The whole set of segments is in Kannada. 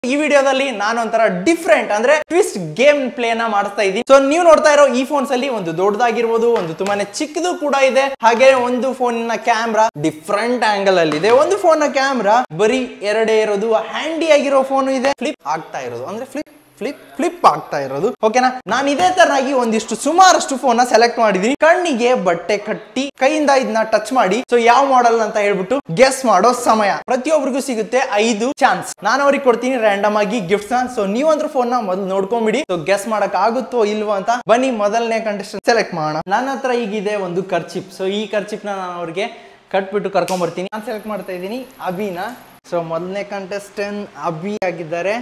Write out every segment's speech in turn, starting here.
ಈ ವಿಡಿಯೋದಲ್ಲಿ ನಾನು ಒಂಥರ ಡಿಫ್ರೆಂಟ್ ಅಂದ್ರೆ ಟ್ವಿಸ್ಟ್ ಗೇಮ್ ಪ್ಲೇನ ಮಾಡ್ತಾ ಇದ್ದೀನಿ ಸೊ ನೀವು ನೋಡ್ತಾ ಇರೋ ಈ ಫೋನ್ಸ್ ಅಲ್ಲಿ ಒಂದು ದೊಡ್ಡದಾಗಿರ್ಬೋದು ಒಂದು ತುಂಬಾನೇ ಚಿಕ್ಕದು ಕೂಡ ಇದೆ ಹಾಗೆ ಒಂದು ಫೋನಿನ ಕ್ಯಾಮ್ರಾ ಡಿಫ್ರೆಂಟ್ ಆಂಗಲ್ ಅಲ್ಲಿ ಇದೆ ಒಂದು ಫೋನ್ ನ ಕ್ಯಾಮ್ರಾ ಬರೀ ಎರಡೇ ಇರೋದು ಹ್ಯಾಂಡಿ ಆಗಿರೋ ಫೋನ್ ಇದೆ ಫ್ಲಿಪ್ ಆಗ್ತಾ ಇರೋದು ಅಂದ್ರೆ ಫ್ಲಿಪ್ ಫ್ಲಿಪ್ ಫ್ಲಿಪ್ ಆಗ್ತಾ ಇರೋದು ಓಕೆನಾ ನಾನು ಇದೇ ತರನಾಗಿ ಒಂದಿಷ್ಟು ಸುಮಾರಷ್ಟು ಫೋನ್ ನ ಸೆಲೆಕ್ಟ್ ಮಾಡಿದೀನಿ ಕಣ್ಣಿಗೆ ಬಟ್ಟೆ ಕಟ್ಟಿ ಕೈಯಿಂದ ಇದನ್ನ ಟಚ್ ಮಾಡಿ ಸೊ ಯಾವ ಮಾಡೆಲ್ ಅಂತ ಹೇಳ್ಬಿಟ್ಟು ಗೆಸ್ ಮಾಡೋ ಸಮಯ ಪ್ರತಿಯೊಬ್ಬರಿಗೂ ಸಿಗುತ್ತೆ ಐದು ಚಾನ್ಸ್ ನಾನು ಅವ್ರಿಗೆ ಕೊಡ್ತೀನಿ ರ್ಯಾಂಡಮ್ ಆಗಿ ಗಿಫ್ಟ್ಸ್ ಸೊ ನೀವಂದ್ರೂ ಫೋನ್ ನ ಮೊದಲು ನೋಡ್ಕೊಂಬಿಡಿ ಸೊ ಗೆಸ್ ಮಾಡಕ್ ಆಗುತ್ತೋ ಇಲ್ವೋ ಅಂತ ಬನ್ನಿ ಮೊದಲನೇ ಕಂಟೆಸ್ಟೆಂಟ್ ಸೆಲೆಕ್ಟ್ ಮಾಡೋಣ ನನ್ನ ಹತ್ರ ಈಗಿದೆ ಒಂದು ಖರ್ಚಿಪ್ ಸೊ ಈ ಖರ್ಚಿಪ್ ನ ನಾನು ಅವ್ರಿಗೆ ಕಟ್ಬಿಟ್ಟು ಕರ್ಕೊಂಡ್ ಬರ್ತೀನಿ ನಾನು ಸೆಲೆಕ್ಟ್ ಮಾಡ್ತಾ ಇದ್ದೀನಿ ಅಭಿನ ಸೊ ಮೊದಲನೇ ಕಂಟೆಸ್ಟೆಂಟ್ ಅಭಿ ಆಗಿದ್ದಾರೆ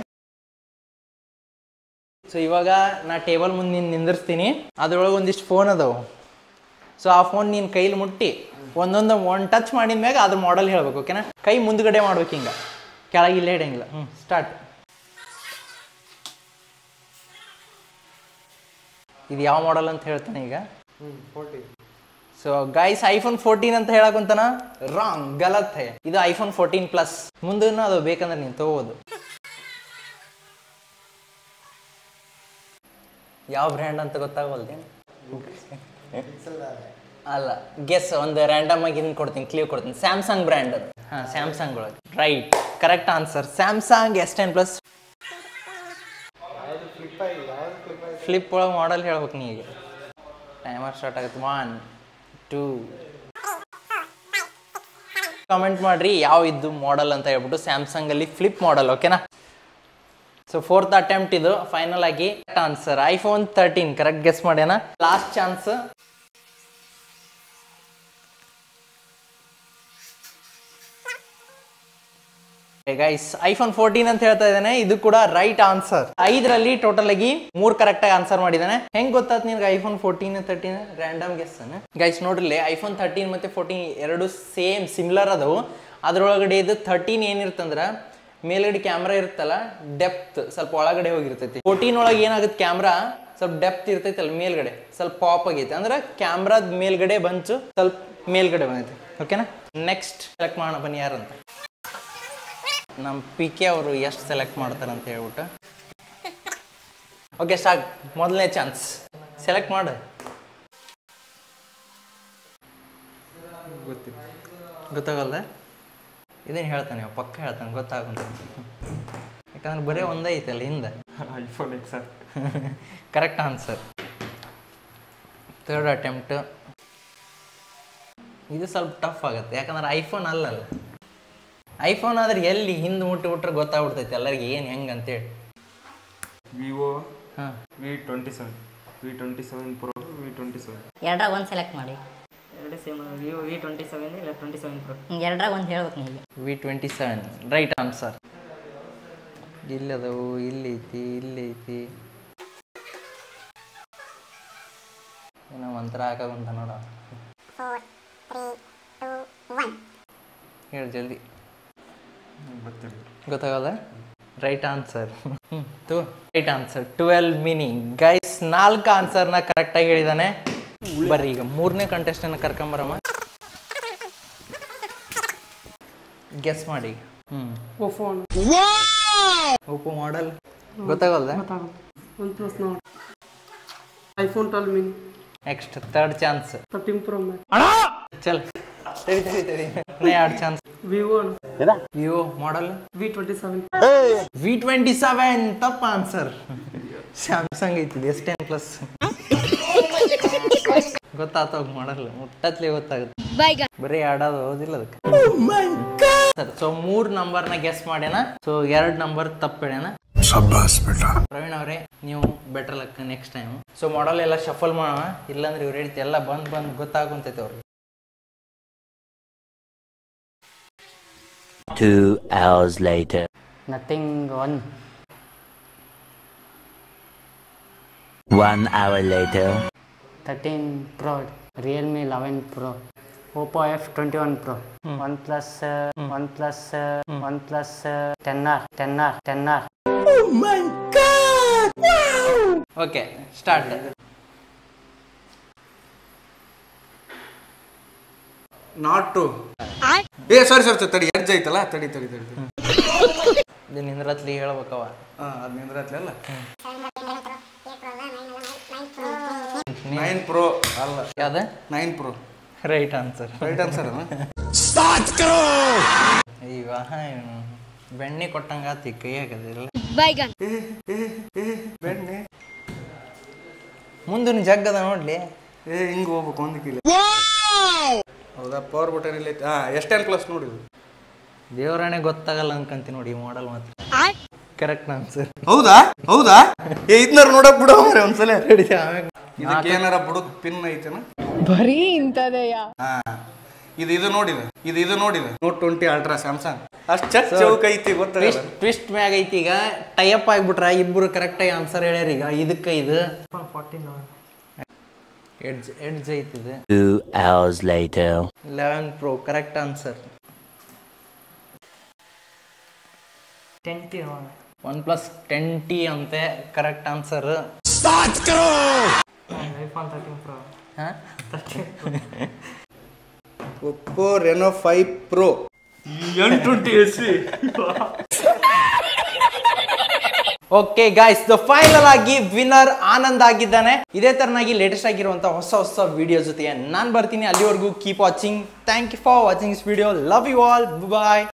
ಸೊ ಇವಾಗ ನಾ ಟೇಬಲ್ ಮುಂದೆ ನೀನು ನಿಂದಿರ್ಸ್ತೀನಿ ಅದ್ರೊಳಗೆ ಒಂದಿಷ್ಟು ಫೋನ್ ಅದಾವು ಸೊ ಆ ಫೋನ್ ನೀನು ಕೈಲಿ ಮುಟ್ಟಿ ಒಂದೊಂದು ಒಂದು ಟಚ್ ಮಾಡಿದ ಮ್ಯಾಗ ಅದ್ರ ಮಾಡೆಲ್ ಹೇಳ್ಬೇಕು ಓಕೆನಾ ಕೈ ಮುಂದ್ಗಡೆ ಮಾಡ್ಬೇಕು ಹಿಂಗೆ ಕೆಳಗೆ ಇಲ್ಲೇ ಇಡಂಗಿಲ್ಲ ಹ್ಞೂ ಸ್ಟಾರ್ಟ್ ಇದು ಯಾವ ಮಾಡೆಲ್ ಅಂತ ಹೇಳ್ತಾನೆ ಈಗ ಸೊ ಗೈಸ್ ಐಫೋನ್ ಫೋರ್ಟೀನ್ ಅಂತ ಹೇಳಕ್ಕಂತಾನ ರಾಂಗ್ ಗಲತ್ ಹೇ ಇದು ಐಫೋನ್ ಫೋರ್ಟೀನ್ ಪ್ಲಸ್ ಮುಂದೂ ಅದು ಬೇಕಂದ್ರೆ ನೀನು ತಗೋಬೋದು ಯಾವ ಬ್ರ್ಯಾಂಡ್ ಅಂತ ಗೊತ್ತಾಗವಲ್ದೆ ಅಲ್ಲ ಗೆಸ್ ಒಂದು ರ್ಯಾಂಡಮ್ ಆಗಿ ಇದನ್ನ ಕೊಡ್ತೀನಿ ಕ್ಲೀವ್ ಕೊಡ್ತೀನಿ ಸ್ಯಾಮ್ಸಂಗ್ ಬ್ರ್ಯಾಂಡ್ ಅದು ಹಾಂ ಸ್ಯಾಮ್ಸಂಗ್ ಒಳಗೆ right correct answer Samsung S ten plus flip ಒಳಗೆ ಮಾಡೆಲ್ ಹೇಳ್ಬೇಕು ನೀ ಈಗ ಟೈಮರ್ ಸ್ಟಾರ್ಟ್ ಆಗುತ್ತೆ ಒನ್ ಟೂ ಕಾಮೆಂಟ್ ಮಾಡ್ರಿ ಯಾವ ಇದ್ದು ಮಾಡೆಲ್ ಅಂತ ಹೇಳ್ಬಿಟ್ಟು ಸ್ಯಾಮ್ಸಂಗ್ ಅಲ್ಲಿ ಫ್ಲಿಪ್ ಮಾಡೆಲ್ ಓಕೆನಾ ಸೊ ಫೋರ್ತ್ ಅಟೆಂಪ್ಟ್ ಇದು ಫೈನಲ್ ಆಗಿ answer iPhone thirteen correct guess ಮಾಡ್ಯಾನ last chance guys iPhone fourteen ಅಂತ ಹೇಳ್ತಾ ಇದ್ದಾನೆ ಇದು ಕೂಡ ರೈಟ್ ಆನ್ಸರ್ ಐದರಲ್ಲಿ ಟೋಟಲ್ ಆಗಿ ಮೂರ್ ಕರೆಕ್ಟ್ ಆಗಿ ಆನ್ಸರ್ ಮಾಡಿದಾನೆ ಹೆಂಗ್ ಗೊತ್ತಾತ್ ನಿನ್ಗೆ iPhone fourteen thirteen random guess guys ನೋಡ್ರಿ ಐಫೋನ್ ತರ್ಟೀನ್ ಮತ್ತೆ ಫೋರ್ಟೀನ್ ಎರಡು ಸೇಮ್ ಸಿಮಿಲರ್ ಅದಾವು ಅದ್ರೊಳಗಡೆ ಇದು ತರ್ಟೀನ್ ಏನಿರ್ತಂದ್ರ ಮೇಲ್ಗಡೆ ಕ್ಯಾಮ್ರಾ ಇರುತ್ತಲ್ಲ ಡೆಪ್ತ್ ಸ್ವಲ್ಪ ಒಳಗಡೆ ಹೋಗಿರ್ತೈತಿ ಫೋರ್ಟೀನ್ ಒಳಗೆ ಏನಾಗುತ್ತೆ ಕ್ಯಾಮ್ರಾ ಸ್ವಲ್ಪ ಡೆಪ್ತ್ ಇರ್ತೈತಲ್ಲ ಮೇಲ್ಗಡೆ ಸ್ವಲ್ಪ ಪಾಪ್ ಆಗೈತೆ ಅಂದ್ರೆ ಕ್ಯಾಮ್ರಾದ ಮೇಲ್ಗಡೆ ಬಂಚು ಸ್ವಲ್ಪ ಮೇಲ್ಗಡೆ ಬಂದೈತೆ ಓಕೆನಾ ನೆಕ್ಸ್ಟ್ ಸೆಲೆಕ್ಟ್ ಮಾಡೋಣ ಬನ್ನಿ ಯಾರಂತ ನಮ್ಮ ಪಿ ಕೆ ಅವರು ಎಷ್ಟು ಸೆಲೆಕ್ಟ್ ಮಾಡ್ತಾರೆ ಅಂತ ಹೇಳ್ಬಿಟ್ಟು ಓಕೆ ಸ್ಟಾರ್ಟ್ ಮೊದಲನೇ ಚಾನ್ಸ್ ಸೆಲೆಕ್ಟ್ ಮಾಡು ಗೊತ್ತಾಗಲ್ಲ ಇದೇನು ಹೇಳ್ತಾನೆ ಇವ, ಪಕ್ಕ ಹೇಳ್ತಾನೆ ಗೊತ್ತಾಗಂತ ಯಾಕಂದ್ರೆ ಬರೀ ಒಂದೇ ಐತಲ್ಲ ಹಿಂದೆ iPhone X R correct answer third attempt ಇದು ಸ್ವಲ್ಪ ಟಫ್ ಆಗುತ್ತೆ ಯಾಕಂದ್ರೆ ಐಫೋನ್ ಅಲ್ಲಲ್ಲ ಐಫೋನ್ ಆದ್ರೆ ಎಲ್ಲಿ ಹಿಂದೆ ಮುಟ್ಟಿ ಬಿಟ್ರೆ ಗೊತ್ತಾಗ್ಬಿಡ್ತೈತಿ ಎಲ್ಲರಿಗೆ ಏನು ಹೆಂಗೆ ಅಂತೇಳಿ ವಿವೋ ಹಾಂ V twenty seven V twenty seven pro V twenty seven ಎರಡ್ರಾಗ ಒಂದು ಸೆಲೆಕ್ಟ್ ಮಾಡಿ ಎರಡು same Vivo V twenty seven ಇಲ್ಲ ಟ್ವೆಂಟಿ ಸೆವೆನ್ ಪ್ರೋ ಹ್ಮ್, ಎರಡ್ರಾಗ ಒಂದು ಹೇಳ್ಬೇಕು ನೀವು V twenty seven right answer ಇಲ್ಲದವು ಇಲ್ಲೈತಿ ಇಲ್ಲೈತಿ ಏನೋ ಮಂತ್ರ ಹಾಕಾಗುಂತ ನೋಡ ಹೇಳಿ ಜಲ್ದಿ ಗೊತ್ತಿಲ್ಲ ಗೊತ್ತಾಗಲ್ಲ right answer two right answer twelve mini guys ನಾಲ್ಕು ಆನ್ಸರ್ನ ಕರೆಕ್ಟಾಗಿ ಹೇಳಿದಾನೆ ಬರ್ರಿ ಈಗ ಮೂರನೇ ಕಂಟೆಸ್ಟನ್ನ ಕರ್ಕೊಂಬರಮ್ಮ ಗೆಸ್ ಮಾಡಿ ಹ್ಮ್ ಫೋನ್ ಓಪೋ ಮಾಡಲ್ ಗೊತ್ತಾಗಲ್ಲ one plus note iPhone twelve mini next third chance thirteen pro max ಚಲ್ ತಡಿ ತಡಿ ತಡಿ ಇನ್ನೂ ಎರಡು chance Vivo Vivo model V twenty seven V twenty seven ತಪ್ಪ ಆನ್ಸರ್ ಸ್ಯಾಮ್ಸಂಗ್ ಐತಿ ಎಸ್ ಟೆನ್ ಪ್ಲಸ್ ಗೊತ್ತಾತ ಮಾಡಲ್ಲ ಮುಟ್ಟತ್ಲೆ ಗೊತ್ತಾಗುತ್ತೆ ಬರೀ ಆಡೋದು ಹೌದಿಲ್ಲ ಅದಕ್ಕೆ ಸರ್ ಸೊ ಮೂರ್ ನಂಬರ್ನ ಗೆಸ್ ಮಾಡ್ಯಾನ ಸೊ ಎರಡ್ ನಂಬರ್ ತಪ್ಪು ಹೇಳ್ಯಾನ ಪ್ರವೀಣ್ ಅವರೇ ನೀವು better luck next time so model ಎಲ್ಲ ಶಫಲ್ ಮಾಡೋಣ ಇಲ್ಲಾಂದ್ರೆ ಇವ್ರ ಹೇಳ್ತಿ ಎಲ್ಲ ಬಂದ್ ಬಂದ್ ಗೊತ್ತಾಗುಂತೈತೆ ಅವ್ರಿಗೆ Two hours later. Nothing one One hour later. Thirteen pro Realme eleven pro Oppo F twenty one pro one plus one plus one plus ten R ten R ten R okay start not two ಏ ಸಾರಿ ಸಾರಿ ತಡಿ ಎಡ್ಜ್ ಐತಲ್ಲ ತಡಿ ತಡಿ ತಡಿ ತಡಿ ಇದು ನಿಂದ್ರತ್ಲಿ ಹೇಳ್ಬೇಕವ ಹಾಂ ಅದು ನಿಂದ್ರತ್ಲೆ ಅಲ್ಲ ನೈನ್ ಪ್ರೋ ಅಲ್ಲ ಯಾವ್ದು nine pro right answer right answer ಈಗ ಇವ್ನು ಬೆಣ್ಣೆ ಕೊಟ್ಟಂಗಾತಿ ಕೈ ಹಾಕದಿಲ್ಲ Baigan. ಬೆಣ್ಣೆ ಮುಂದಿನ ಜಗ್ಗದ ನೋಡ್ಲಿ ಏ ಹಿಂಗೆ ಹೋಗ್ಬೇಕು ಒಂದು ಕಿಲೋ ಹೌದಾ ಪವರ್ ಬಟನ್ ಇಲ್ಲಿ ಐತೆ ಹಾಂ ಎಷ್ಟೇನು ಪ್ಲಸ್ ನೋಡಿದ್ರು ದೇವರಾಣೆ ಗೊತ್ತಾಗಲ್ಲ ಅನ್ಕಂತೀನಿ ನೋಡಿ ಮಾಡಲ್ ಮಾತ್ರ ಕರೆಕ್ಟ್ ಆನ್ಸರ್ ಹೌದಾ ಹೌದಾ ಏ ಇದನ್ನಾರು ನೋಡಕ್ ಬಿಡೋ ಮರೆ ಒಂದ್ಸಲ ಆಮೇಲೆ ಇದಕ್ಕೆ ಏನಾರ ಬುಡಕ್ ಪಿನ್ ಐತೆನ ಬರೀ ಇಂಥದೆಯಾ ಹಾ ಇದು ಇದು ನೋಡಿದೆ ಇದು ಇದು ನೋಡಿದೆ ನೋಟ್ ಟ್ವೆಂಟಿ ಅಲ್ಟ್ರಾ ಸ್ಯಾಮ್ಸಂಗ್ ಅಷ್ಟು ಚಕ್ ಚೌಕ್ ಐತಿ ಗೊತ್ತಾಗಲ್ಲ ಟ್ವಿಸ್ಟ್ ಟ್ವಿಸ್ಟ್ ಮ್ಯಾಗ ಐತಿ ಈಗ ಟೈಅಪ್ ಆಗ್ಬಿಟ್ರ ಇಬ್ಬರು ಕರೆಕ್ಟಾಗಿ ಆನ್ಸರ್ ಹೇಳ್ಯಾರ ಈಗ ಇದಕ್ಕೆ ಇದು ಎಡ್ಜ್ ಎಡ್ಜ್ ಐತಿ ಇದು Two hours later. Eleven pro correct answer one plus ten T ಅಂತೆ correct answer Oppo Reno five pro okay guys the final ಆಗಿ ವಿನ್ನರ್ ಆನಂದ್ ಆಗಿದ್ದಾನೆ ಇದೇ ತರನಾಗಿ ಲೇಟೆಸ್ಟ್ ಆಗಿರುವಂತ ಹೊಸ ಹೊಸ ವಿಡಿಯೋ ಜೊತೆಗೆ ನಾನು ಬರ್ತೀನಿ ಅಲ್ಲಿವರೆಗೂ keep watching thank you for watching this video love you all bye